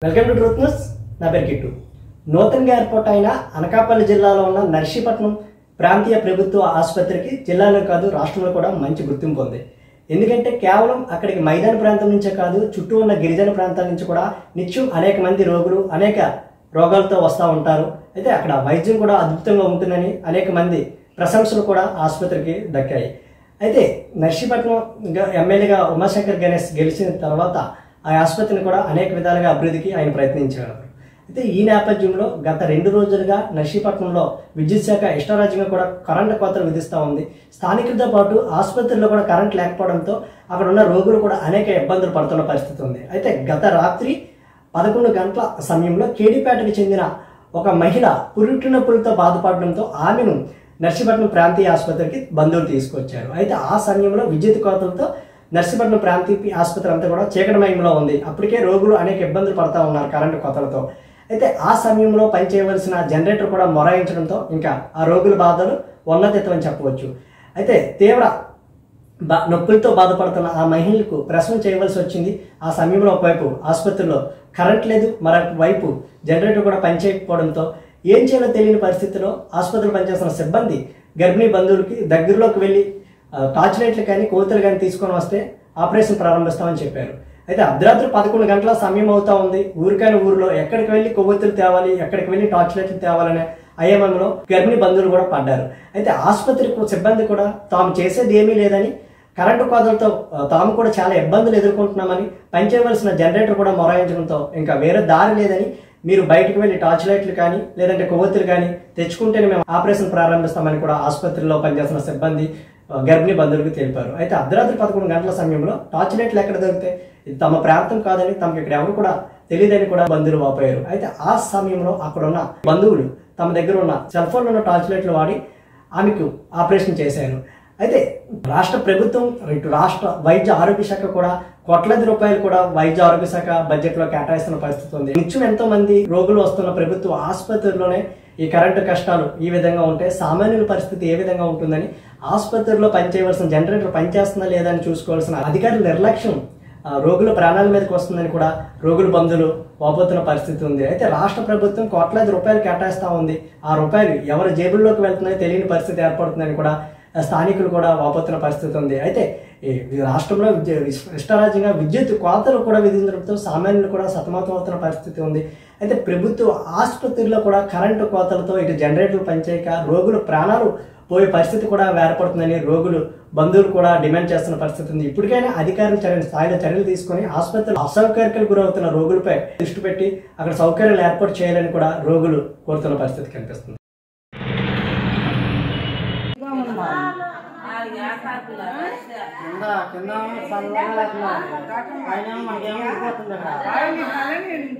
Welcome to truth news నా పేరు kit నూతనంగా ఏర్పాటు అయిన అనకాపల్లి జిల్లాలో ఉన్న నర్సీపట్నం ప్రాంతీయ ప్రభుత్వ ఆసుపత్రికి జిల్లాలో కాదు రాష్ట్రంలో కూడా మంచి గుర్తింపు ఉంది ఎందుకంటే కేవలం అక్కడికి మైదాన ప్రాంతం నుంచే కాదు చుట్టూ ఉన్న గిరిజన ప్రాంతాల నుంచి కూడా నిత్యం అనేక మంది రోగులు అనేక రోగాలతో వస్తూ ఉంటారు అయితే అక్కడ వైద్యం కూడా అద్భుతంగా ఉంటుందని అనేక మంది ప్రశంసలు కూడా ఆసుపత్రికి దక్కాయి అయితే నర్సీపట్నం గా- ఎమ్మెల్యేగా ఉమాశంకర్ గణేష్ గెలిచిన తర్వాత ఆ ఆసుపత్రిని కూడా అనేక విధాలుగా అభివృద్ధికి ఆయన ప్రయత్నించారు అయితే ఈ నేపథ్యంలో గత రెండు రోజులుగా నర్సీపట్నంలో విద్యుత్ శాఖ ఇష్టరాజ్యంగా కూడా కరెంటు కోతలు విధిస్తూ ఉంది స్థానికులతో పాటు ఆసుపత్రిలో కూడా కరెంట్ లేకపోవడంతో అక్కడ ఉన్న రోగులు కూడా అనేక ఇబ్బందులు పడుతున్న పరిస్థితి ఉంది అయితే గత రాత్రి పదకొండు గంటల సమయంలో కేడీపేటకు చెందిన ఒక మహిళ పురిటి నొప్పులతో బాధపడడంతో ఆమెను నర్సీపట్నం ప్రాంతీయ ఆసుపత్రికి బంధువులు తీసుకొచ్చారు అయితే ఆ సమయంలో విద్యుత్ కోతలతో నర్సీపట్నం ప్రాంతీయ ఆసుపత్రి అంతా కూడా చీకటమయంలో ఉంది అప్పటికే రోగులు అనేక ఇబ్బందులు పడతా ఉన్నారు కరెంటు కోతలతో అయితే ఆ సమయంలో పనిచేయవలసిన జనరేటర్ కూడా మొరాయించడంతో ఇంకా ఆ రోగుల బాధలు ఉన్నతత్వం అని చెప్పవచ్చు అయితే తీవ్ర బా నొప్పులతో బాధపడుతున్న ఆ మహిళలకు ప్రసవం చేయవలసి వచ్చింది ఆ సమయంలో ఒకవైపు ఆసుపత్రిలో కరెంట్ లేదు మరొక వైపు జనరేటర్ కూడా పనిచేయకపోవడంతో ఏం చేయాలో తెలియని పరిస్థితిలో ఆసుపత్రిలో పనిచేస్తున్న సిబ్బంది గర్భిణీ బంధువులకి దగ్గరలోకి వెళ్ళి ఆ, టార్చ్ లైట్లు కానీ కోతలు కానీ తీసుకొని వస్తే ఆపరేషన్ ప్రారంభిస్తామని చెప్పారు అయితే అర్ధరాత్రి పదకొండు గంటల సమయం అవుతా ఉంది ఊరికైన ఊరిలో ఎక్కడికి వెళ్ళి కొవ్వొత్తులు తేవాలి ఎక్కడికి వెళ్ళి టార్చ్ లైట్లు తేవాలనే అయమంలో గర్భిణీ బంధువులు కూడా పడ్డారు అయితే ఆసుపత్రి సిబ్బంది కూడా తాము చేసేది ఏమీ లేదని కరెంటు కోతలతో ఆ, తాము కూడా చాలా ఇబ్బందులు ఎదుర్కొంటున్నామని పనిచేయవలసిన జనరేటర్ కూడా మొరాయించడంతో ఇంకా వేరే దారి లేదని మీరు బయటకు వెళ్ళి టార్చ్ లైట్లు కానీ లేదంటే కొవ్వొత్తులు కానీ తెచ్చుకుంటేనే మేము ఆపరేషన్ ప్రారంభిస్తామని కూడా ఆసుపత్రిలో పనిచేస్తున్న సిబ్బంది ఆ, గర్భిణీ బంధువులకు తెలిపారు అయితే అర్ధరాత్రి పదకొండు గంటల సమయంలో టార్చ్ లైట్లు ఎక్కడ దొరికితే ఇది తమ ప్రాంతం కాదని తమకు ఇక్కడ ఎవరు కూడా తెలియదని కూడా బంధువులు వాపోయారు అయితే ఆ సమయంలో అక్కడ ఉన్న బంధువులు తమ దగ్గర ఉన్న సెల్ ఫోన్లో ఉన్న టార్చ్ లైట్లు వాడి ఆమెకు ఆపరేషన్ చేశారు అయితే రాష్ట్ర ప్రభుత్వం ఇటు రాష్ట్ర వైద్య ఆరోగ్య శాఖ కూడా కోట్లాది రూపాయలు కూడా వైద్య ఆరోగ్య శాఖ బడ్జెట్ లో కేటాయిస్తున్న పరిస్థితి ఉంది నిత్యం ఎంతో మంది రోగులు వస్తున్న ప్రభుత్వ ఆసుపత్రిలోనే ఈ కరెంటు కష్టాలు ఈ విధంగా ఉంటే సామాన్యుల పరిస్థితి ఏ విధంగా ఉంటుందని ఆసుపత్రిలో పనిచేయవలసిన జనరేటర్ పనిచేస్తుందా లేదా అని చూసుకోవాల్సిన అధికారుల నిర్లక్ష్యం ఆ, రోగుల ప్రాణాల మీదకి వస్తుందని కూడా రోగుల బంధువులు వాపోతున్న పరిస్థితి ఉంది అయితే రాష్ట్ర ప్రభుత్వం కోట్లాది రూపాయలు కేటాయిస్తా ఉంది ఆ రూపాయలు ఎవరి జేబుల్లోకి వెళ్తున్నాయో తెలియని పరిస్థితి ఏర్పడుతుందని కూడా ఆ, స్థానికులు కూడా వాపోతున్న పరిస్థితి ఉంది అయితే ఈ ఈ రాష్ట్రంలో విద్య ఇష్టరాజ్యంగా విద్యుత్ కోతలు కూడా విధించడంతో సామాన్యులు కూడా సతమతం అవుతున్న పరిస్థితి ఉంది అయితే ప్రభుత్వ ఆసుపత్రిలో కూడా కరెంటు కోతలతో ఇటు జనరేటర్లు పనిచేయక రోగుల ప్రాణాలు పోయే పరిస్థితి కూడా ఏర్పడుతుందని రోగులు బంధువులు కూడా డిమాండ్ చేస్తున్న పరిస్థితి ఉంది ఇప్పటికైనా అధికారులు చర్యలు స్థాయిలో చర్యలు తీసుకొని ఆసుపత్రులు అసౌకర్యాలకు గురవుతున్న రోగులపై దృష్టి పెట్టి అక్కడ సౌకర్యాలు ఏర్పాటు చేయాలని కూడా రోగులు కోరుతున్న పరిస్థితి కనిపిస్తుంది కింద కింద చల్లగా లేకుండా పైన మనకేమో ఉడిపోతుంది అక్కడ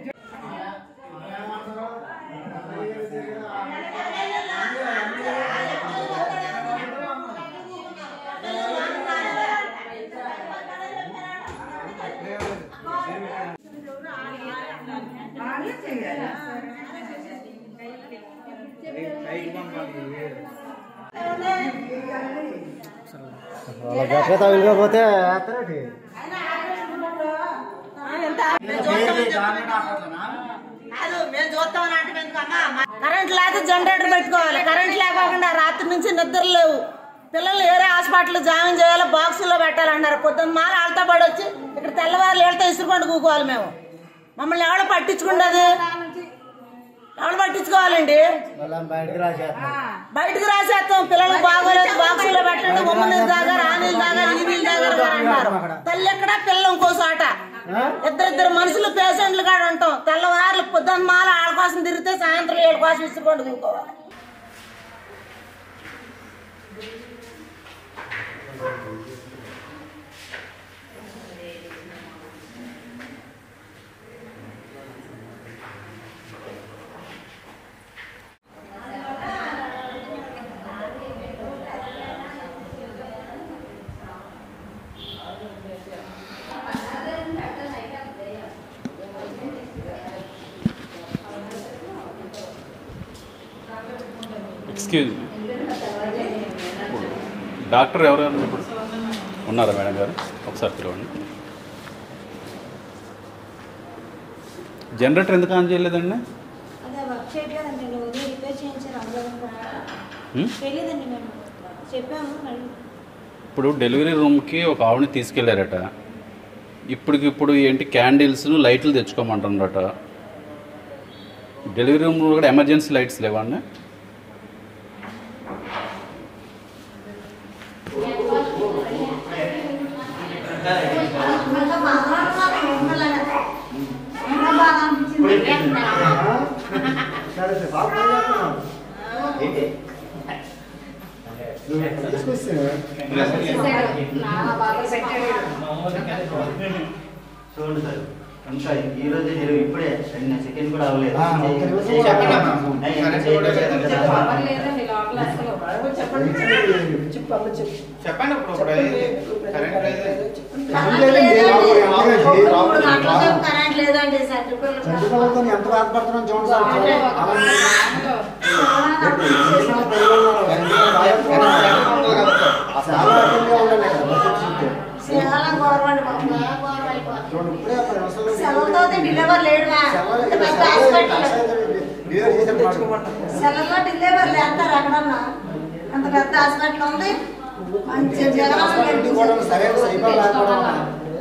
వాళ్ళ గట్టిగా తగిలిపోతే వేస్తారేంటి? కాదు, మేము చూస్తామని అంటే ఎందుకమ్మా? కరెంట్ లేకపోతే జనరేటర్ పెట్టుకోవాలి కరెంట్ లేకోకుండా రాత్రి నుంచి నిద్ర లేవు పిల్లలు వేరే హాస్పిటల్ జాయిన్ చేయాలి బాక్సుల్లో పెట్టాలన్నారు పొద్దున్న మాల ఆళ్ళతో పడి వచ్చి ఇక్కడ తెల్లవారు ఏళ్ళతో ఇసురుకొని కూకోవాలి మేము మమ్మల్ని ఎవడ పట్టించుకుంటుంది ఎవడు పట్టించుకోవాలండి మళ్ళీ బయటకు రాసేస్తున్నారు బయటకు రాసేస్తాం పిల్లలకు బాగోలేదు బాక్సుల్లో పెట్టండి ఉమ్మ నీళ్ళు తాగారు ఆ నీళ్ళు తాగారు ఈ నీళ్ళు తాగారు అని అంటారు తల్లి ఎక్కడ పిల్లలు ఇంకో చోట ఇద్దరిద్దరు మనుషులు పేషెంట్లు కాడ ఉంటాం తెల్లవారులు పొద్దున్న మాల ఆడ కోసం తిరిగితే సాయంత్రం ఏడు కోసం ఇసుకోండి ఇంకోవాలి ఎక్స్క్యూజ్ మీ డాక్టర్ ఎవరైనా ఇప్పుడు ఉన్నారా మేడం గారు ఒకసారి పిలవండి జనరేటర్ ఎందుకు ఆన్ చేయలేదండి అదే వర్క్ చేయట్లేదండి నువ్వు ఉదయం రిపేర్ చేయించారు అందరూ హ్మ్? తెలియదండి మేము చెప్పాము మళ్ళీ ఇప్పుడు డెలివరీ రూమ్కి ఒక ఆవిడని తీసుకెళ్లారట ఇప్పటికి ఇప్పుడు ఏంటి క్యాండిల్స్ లైట్లు తెచ్చుకోమంటున్నారట డెలివరీ రూమ్లో కూడా ఎమర్జెన్సీ లైట్స్ లేవండి చూడండి సార్ ఇంకా ఈ రోజు జరిగి ఇప్పుడే చిన్న సెకండ్ కూడా అవ్వలేదు ఆ, ఒక్క నిమిషం చెప్పండి అమ్మా. నేను ఇంకా చేయలేదు కదా. చెప్పు అమ్మ చెప్పు చెప్పండి ఇప్పుడు ఇప్పుడు కరెంట్ లేదు కరెంట్ లేదండి సర్టిఫికెట్ చంద్రబాబుతో ఎంత బాధపడుతున్నాం చూడండి సార్ చాలా అర్థంగా ఉండండి ఇక్కడ బడ్జెట్ చూస్తే. చాలా గౌరవండి బాబు చాలా గౌరవం అయిపోతుంది చూడండి ఇప్పుడే అక్కడ అసలు సెలవుతో డెలివర్ లేడువా సెలవులు ఇంత ఇక్కడ పెద్ద సెలవులు హాస్పిటల్ డెలివరీ చేశారు మాట. సెలవులో డెలివర్ లేస్తారు ఎక్కడన్నా అంత పెద్ద హాస్పిటల్ ఉంది మంచి హాస్పిటల్కి కూడా జగన్ సరైన సైబర్ లేకపోవడం వల్ల.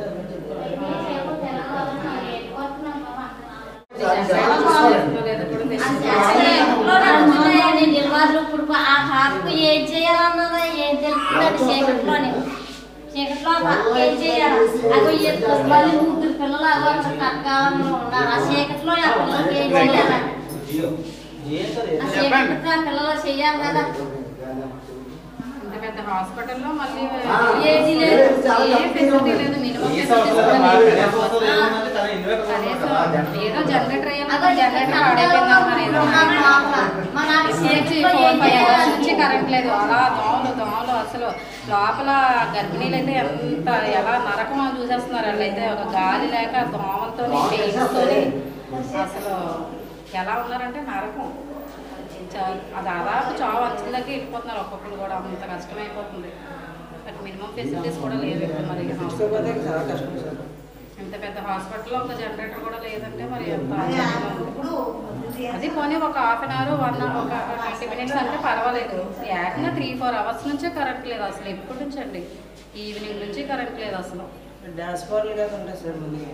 డెలివరీలు ఇప్పుడు ఆ హార్ట్కు ఏం చేయాలన్నది ఏం తెలుస్తుందండి చీకట్లోనే చీకట్లో ఆ పక్క ఏం చేయాలి అగో ఈ మళ్ళీ ముగ్గురు పిల్లలు అగో అక్కడ కట్కాలంలో ఉన్నారు ఆ చీకట్లో ఆ పిల్లలకి ఏం చేయాలండి ఆ చీకట్లో ఆ పిల్లలు చేయాలి కదా ఇంత పెద్ద హాస్పిటల్లో మళ్ళీ ఆ, ఏజీ లేదు చాలా ఏ తక్కువ ఫెసిలిటీ ఉంది. లేదు మినిమం ఈ ఫెసిలిటీస్ సంవత్సరం కూడా మాకు లేవు. ఏ సంవత్సరం ఏమున్నది కానీ ఇన్వర్టర్ కనీసం ఉంది. ఏదో జనరేటర్ అగో అయ్యాక జనరేటర్ పాడైపోయిందన్నారు ఏదో మన సిహెచ్ ఫోర్ ఫైవ్ అవర్స్ నుంచి కరెంట్ లేదు అలా దోమలు దోమలు అసలు లోపల గర్భిణీలు అయితే ఎంత ఎలా నరకం అని చూసేస్తున్నారు వాళ్ళు అయితే ఒక గాలి లేక దోమలతో పెయిన్స్తోని అసలు ఎలా ఉన్నారంటే నరకం చా- ఆ దాదాపు చావు అంచులకి వెళ్ళిపోతున్నారు ఒక్కొక్కరు కూడా అంత కష్టమైపోతుంది బట్ మినిమం ఫెసిలిటీస్ కూడా లేవు ఇక్కడ మరి హాస్పిటల్ ఇంత పెద్ద హాస్పిటల్లో ఒక జనరేటర్ కూడా లేదంటే మరి ఎంత ఆశ్చర్యంగా ఉంది. అది పోనీ ఒక హాఫ్ అన్ అవర్ వన్ ఒక ట్వంటీ మినిట్స్ అంటే పర్వాలేదు ఏకంగా త్రీ ఫోర్ అవర్స్ నుంచే కరెంట్ లేదు అసలు ఎప్పటి నుంచి అండి ఈవినింగ్ నుంచి కరెంట్ లేదు అసలు డాన్స్ బార్లు కాదు ఉంటాయి సార్ ముందుకి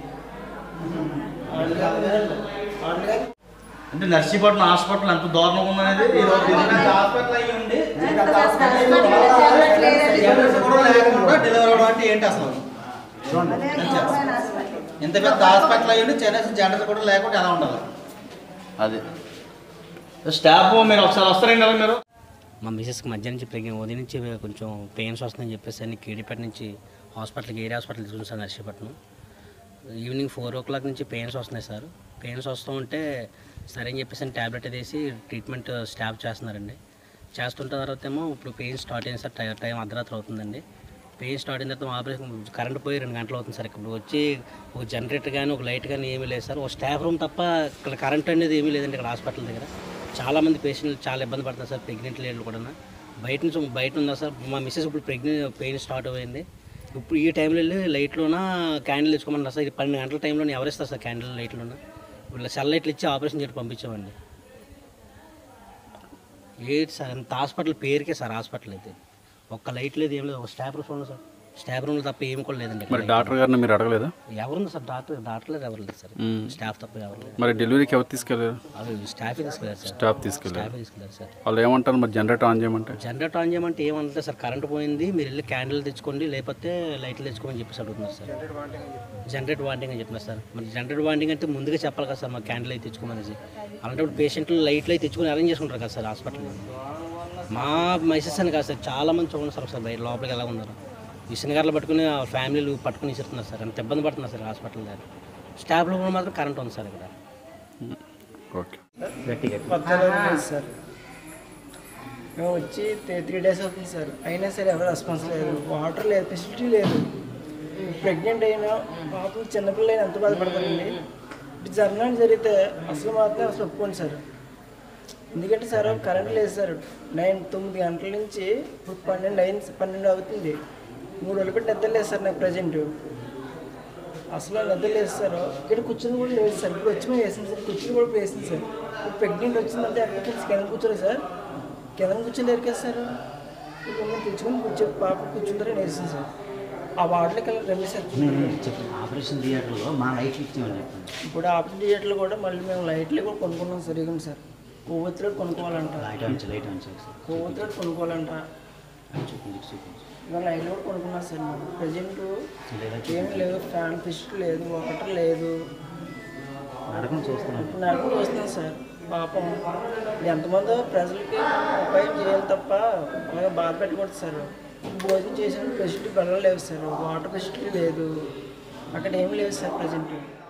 అంటే నర్సీపట్నం హాస్పిటల్ ఎంత దారుణంగా ఉన్నది ఈ రోజు ఇంత హాస్పిటల్ అయ్యి ఉండి జనరేటర్ కూడా లేకుండా డెలివరీ అవ్వడం అంటే ఏంటి అసలు ఇంత పెద్ద హాస్పిటల్ అయ్యి ఉండి చెన్నై జనరేటర్ కూడా లేకుండా ఎలా ఉండాలి అది స్టాఫ్ మీరు ఒకసారి వస్తారండి కదా మీరు మా మిసెస్కి మధ్య నుంచి ప్రెగ్నెంట్ ఉదయం నుంచి కొంచెం పెయిన్స్ వస్తుందని చెప్పేసి అన్ని కేడీపేట నుంచి హాస్పిటల్కి ఏరియా హాస్పిటల్ తీసుకుని sir Narsipatnam evening four o'clock నుంచి పెయిన్స్ వస్తున్నాయి సార్ పెయిన్స్ వస్తూ ఉంటే సరే అని చెప్పేసి ట్యాబ్లెట్ వేసి ట్రీట్మెంట్ స్టాప్ చేస్తున్నారండి చేస్తుంటే తర్వాత ఏమో ఇప్పుడు పెయిన్ స్టార్ట్ అయింది సార్ టై- టైం అర్ధరాత్రి అవుతుందండి పెయిన్ స్టార్ట్ అయిన తర్వాత ఆపరేషన్ కరెంట్ పోయి రెండు గంటలు అవుతుంది సార్ ఇప్పుడు వచ్చి ఒక జనరేటర్ కానీ ఒక లైట్ కానీ ఏమీ లేదు సార్ ఒక స్టాఫ్ రూమ్ తప్ప ఇక్కడ కరెంట్ అనేది ఏమీ లేదండి ఇక్కడ హాస్పిటల్ దగ్గర చాలామంది పేషెంట్లు చాలా ఇబ్బంది పడుతున్నారు సార్ ప్రెగ్నెంట్ లేడీలు కూడా బయట నుంచి బయట ఉందా సార్ మా మిస్సెస్ ఇప్పుడు ప్రెగ్నెంట్ పెయిన్ స్టార్ట్ అయింది ఇప్పుడు ఈ టైంలో వెళ్ళి లైట్లోన క్యాండిల్ తెచ్చుకోమన్నారు సార్ ఇది పన్నెండు గంటల టైంలో ఎవరు ఇస్తారు సార్ క్యాండిల్ లైట్లోన ఇప్పుడు సెల్ లైట్లు ఇచ్చి ఆపరేషన్ చేసి పంపించామండి ఏంటి సార్ అంత హాస్పిటల్ పేరుకే సార్ హాస్పిటల్ అయితే ఒక్క లైట్ లేదు ఏం లేదు ఒక స్టాఫ్ రూమ్ ఉంది సార్ స్టాఫ్ రూమ్లో తప్ప ఏమి కూడా లేదండి ఇక్కడ మరి డాక్టర్ గారిని మీరు అడగలేదా ఎవరుంది సార్ డాక్టర్ డాక్టర్ లేదు ఎవరు లేదు సార్ మ్మ్. స్టాఫ్ తప్ప ఎవరు లేదు మరి డెలివరీకి ఎవరు తీసుకెళ్ళారు అవి స్టాఫే తీసుకెళ్ళారు సార్ స్టాఫ్ తీసుకెళ్ళారు స్టాఫే తీసుకెళ్ళారు సార్ వాళ్ళు ఏమంటారు మరి జనరేటర్ ఆన్ చేయమంటే జనరేటర్ ఆన్ చేయమంటే ఏమంటే సార్ కరెంట్ పోయింది మీరు వెళ్ళి క్యాండిల్ తెచ్చుకోండి లేకపోతే లైట్లు తెచ్చుకోమని చెప్పేసి అడుగుతున్నారు సార్ జనరేట్ వాంటింగ్ అని చెప్పినారు సార్ మరి జనరేట్ వాంటింగ్ అంటే ముందుగా చెప్పాలి కదా సార్ మా క్యాండిల్ అయితే తెచ్చుకోమనేసి అలాంటప్పుడు పేషెంట్లు లైట్లు అయితే తెచ్చుకొని అరేంజ్ చేసుకుంటారు కదా సార్ హాస్పిటల్లో మా మైసెస్ అని కాదు సార్ చాలా మంది చూడండి సార్ ఒకసారి బయట లోపలికి ఎలా ఉన్నారు విసనగారులు పట్టుకుని ఆ ఫ్యామిలీలు పట్టుకుని ఇస్తున్నారు సార్ అంత ఇబ్బంది పడుతున్నారు సార్ హాస్పిటల్ దగ్గర స్టాఫ్లో కూడా మాత్రం కరెంట్ ఉంది సార్ ఇక్కడ ఓకే సార్ మేము వచ్చి త్రీ డేస్ అవుతుంది సార్ అయినా సరే ఎవరు రెస్పాన్స్ లేదు వాటర్ లేదు ఫెసిలిటీ లేదు ప్రెగ్నెంట్ అయినా పాపం చిన్నపిల్ల అయినా ఎంత బాధపడతారండి ఇటు జరగడం జరిగితే అసలు మాత్రం అసలు ఒప్పుకోండి సార్ ఎందుకంటే సార్ కరెంట్ లేదు సార్ నైన్ తొమ్మిది గంటల నుంచి ఇప్పుడు పన్నెండు అయింది పన్నెండు అవుతుంది మూడు రోజులు పెట్టి నిద్ర లేదు సార్ నాకు ప్రజెంట్ అసలు నిద్ర లేదు సార్ ఇక్కడ కూర్చొని కూడా లేదు సార్ ఇప్పుడు వచ్చి మేము వేసింది సార్ కూర్చుని కూడా ఇప్పుడు వేసింది సార్ ఇప్పుడు ప్రెగ్నెంట్ వచ్చిందంటే ఎక్కడ కింద కూర్చోలేదు సార్ కింద కూర్చొని ఎరికేస్తారు ఇప్పుడు మేము తెచ్చుకొని కూర్చో పాప కూర్చుంటారని వేసింది సార్ ఆ వార్డులోకి వెళ్ళి రండి సార్ చెప్పండి ఆపరేషన్ థియేటర్లో మా లైట్లు ఇచ్చామని చెప్పండి ఇప్పుడు ఆపరేషన్ థియేటర్లో కూడా మళ్ళీ మేము లైట్లు కూడా కొనుక్కున్నాం సార్ ఇవ్వండి సార్ కొవ్వొత్తులు కొనుక్కోవాలంట light on light on sir కొవ్వొత్తులు కొనుక్కోవాలంట చూపించి చూపించి ఇవాళ లైట్లు కూడా కొనుక్కున్నాం సార్ మేము ప్రజెంట్ ఏమీ లేదు ఫ్యాన్ ఫిస్ట్ లేదు వాటర్ లేదు నడకం చూస్తున్నాం ఇప్పుడు నడుపు వస్తున్నాం సార్ పాపం ఎంతమందో ప్రజలకి ఉపాయం చేయాలి తప్ప అలాగే బాధ పెట్టకూడదు సార్ భోజనం చేసిన ఫెసిలిటీ బెల్లం లేవు సార్ వాటర్ ఫెసిలిటీ లేదు అక్కడ ఏమీ లేదు సార్ ప్రజెంట్